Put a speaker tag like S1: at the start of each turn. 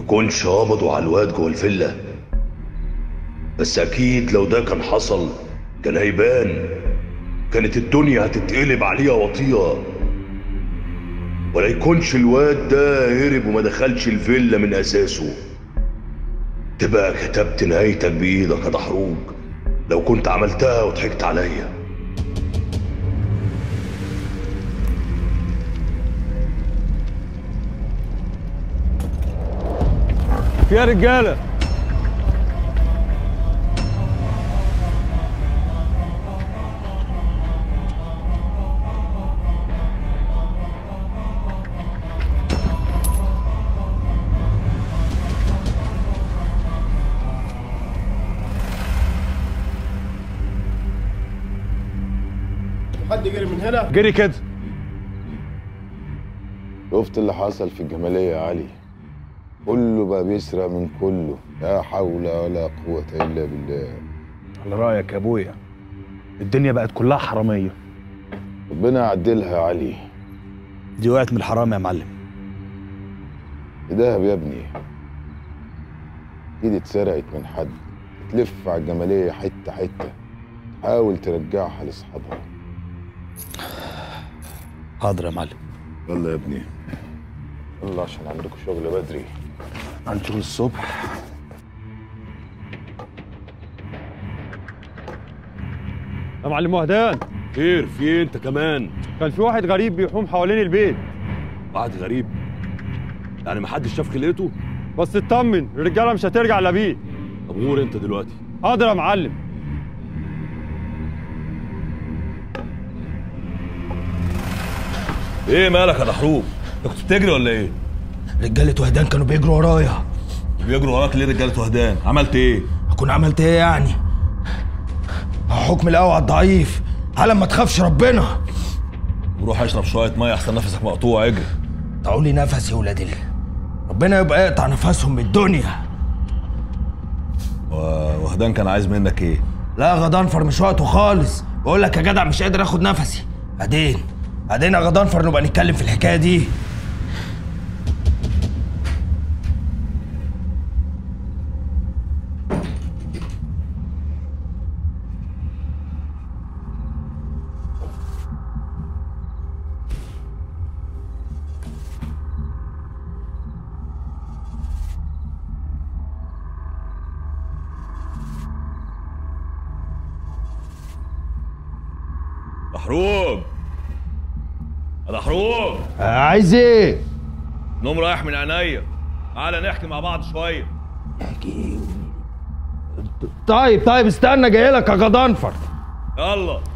S1: يكونش قبضوا على الواد جوه الفيلا بس اكيد لو ده كان حصل كان هيبان كانت الدنيا هتتقلب عليها وطية ولا يكونش الواد ده هرب وما دخلش الفيلا من اساسه تبقى كتبت نهايتك بايدك يا دحروج لو كنت عملتها وضحكت عليا
S2: يا رجاله
S3: حد جري من هنا
S2: جري كده
S4: شفت اللي حصل في الجمالية يا علي كله بقى بيسرق من كله لا حول ولا قوة إلا بالله
S2: على رايك يا ابويا الدنيا بقت كلها حراميه
S4: ربنا يعدلها يا علي
S5: دي وقعت من الحرام يا معلم
S4: دهب يا ابني ايدي اتسرقت من حد تلف على الجمالية حتة حتة تحاول ترجعها لاصحابها
S5: حاضر يا معلم
S4: يلا يا ابني يلا عشان عندكم شغل بدري
S2: عن شغل الصبح يا معلم وهدان
S6: خير في ايه انت كمان
S2: كان في واحد غريب بيحوم حوالين البيت
S6: واحد غريب يعني محدش شاف خلقته
S2: بس اطمن الرجاله مش هترجع لبيت
S6: طب غور انت دلوقتي
S2: حاضر يا معلم
S6: ايه مالك يا دحروج انت كنت بتجري ولا ايه
S5: رجالة وهدان كانوا بيجروا ورايا
S6: بيجروا وراك ليه رجاله وهدان عملت ايه
S5: اكون عملت ايه يعني حكم القوي على الضعيف على ما تخافش ربنا
S6: روح اشرب شويه ميه احسن نفسك مقطوع اجري
S5: تعوا لي نفس يا ولاد ال- ربنا يبقى يقطع نفسهم من الدنيا
S6: و- وهدان كان عايز منك ايه
S5: لا يا غضنفر مش وقته خالص بقول لك يا جدع مش قادر اخد نفسي بعدين بعدين يا غضنفر نبقى نتكلم في الحكايه دي
S6: دحروج يا دحروج
S5: عايز ايه
S6: نوم رايح من عينيا تعالى نحكي مع بعض شويه
S5: طيب طيب استنى جاي لك يا غضنفر
S6: يلا